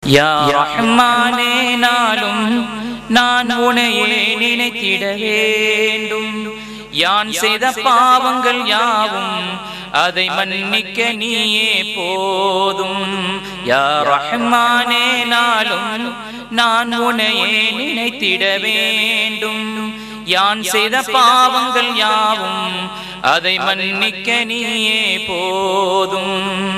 யா ரஹ்மானே நாளும் நான் உனையே நினைத்திட வேண்டும் யான் செய்த பாவங்கள் யாவும் அதை மன்னிக்க நீயே போதும் யா ரஹ்மானே நாளும் நான் உனையே நினைத்திட வேண்டும் யான் செய்த பாவங்கள் யாவும் அதை மன்னிக்க நீயே போதும்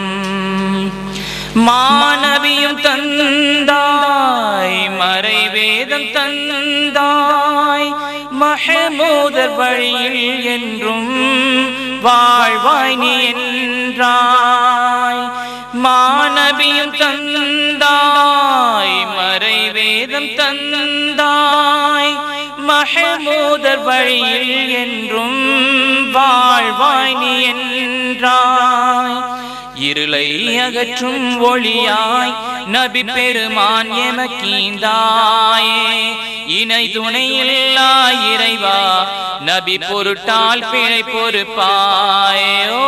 மானவியும் தந்தாய் மறைவேதம் தந்தாய் மஹமூதர் வழியில் என்றும் வாழ்வாய் நீ என்றாய் மானவியும் தந்தாய் மறைவேதம் தந்தாய் மஹமூதர் வழியில் என்றும் வாழ்வாய் நீ என்றாய் இருளை அகற்றும் ஒளியாய் நபி பெருமான் எமக்கீந்தாயே இணை துணையில்லா இறைவா நபி பொருட்டால் பிழை பொறுப்பாயே ஓ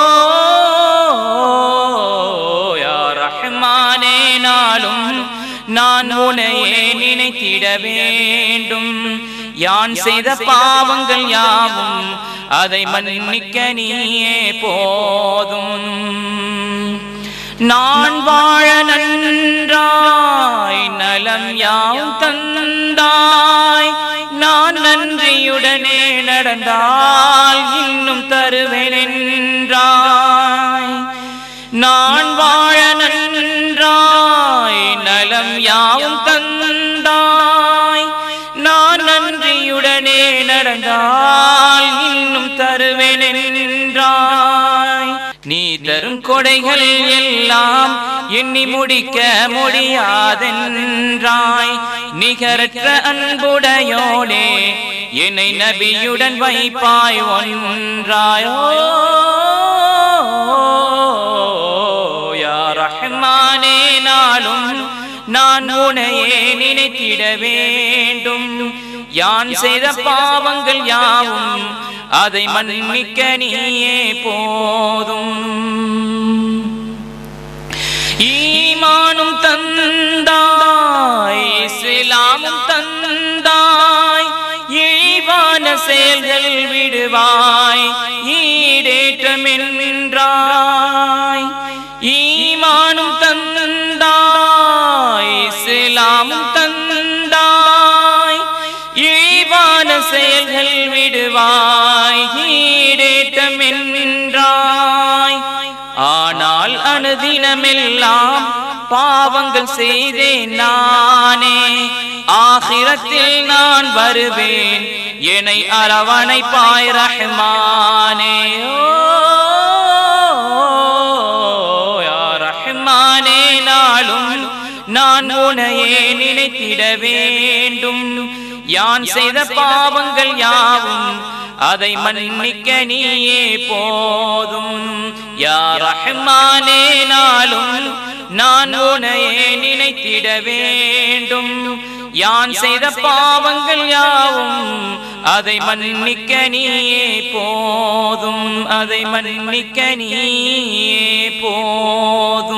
யா ரஹ்மானே நாளும் நான் உனையே நினைத்திட வேண்டும் யான் செய்த பாவங்கள் யாவும் அதை மன்னிக்க நீயே போதும் நான் வாழ நன்றாய் நலம் யாவும் தந்தாய் நான் நன்றியுடனே நடந்தால் இன்னும் தருவேன் என்றாய் நான் வாழ நன்றாய் நலம் யாவும் தந்தாய் நான் நன்றியுடனே நடந்தால் இன்னும் தருவேன் என்றாய் நீ தரும் கொடைகள் எல்லாம் எண்ணி முடிக்க முடியாதென்றாய் நிகரற்ற அன்புடையோனே என்னை நபியுடன் வைப்பாய் ஒன்றாயோ யா ரஹ்மானே நாளும் நான் உனையே நினைத்திட வேண்டும் யான் செய்த பாவங்கள் யாவும் அதை மன்னிக்க நீயே போதும் ஈமானும் தந்தாய் இஸ்லாமும் தந்தாய் இழிவான செயல்கள் விடுவாய் ஈடேற்றம் என்றாய் ஈமானும் தந்தாய் இஸ்லாமும் தந்தாய் இழிவான செயல்கள் விடுவாய் ஈடேற்றம் என்றாய் ஆனால் அனுதினமெல்லாம் பாவங்கள் செய்தேன் நானே ஆகிரத்தில் நான் வருவேன் என்னை அரவணைப்பாய் ரஹ்மானே ஓ, யா ரஹ்மானே நாளும் நான் உனையே நினைத்திட வேண்டும் யான் செய்த பாவங்கள் யாவும் அதை மன்னிக்க நீயே போதும் யா ரஹ்மானே நாளும் நான் உனையே நினைத்திட வேண்டும் யான் செய்த பாவங்கள் யாவும் அதை மன்னிக்க நீயே போதும் அதை மன்னிக்க நீயே போதும்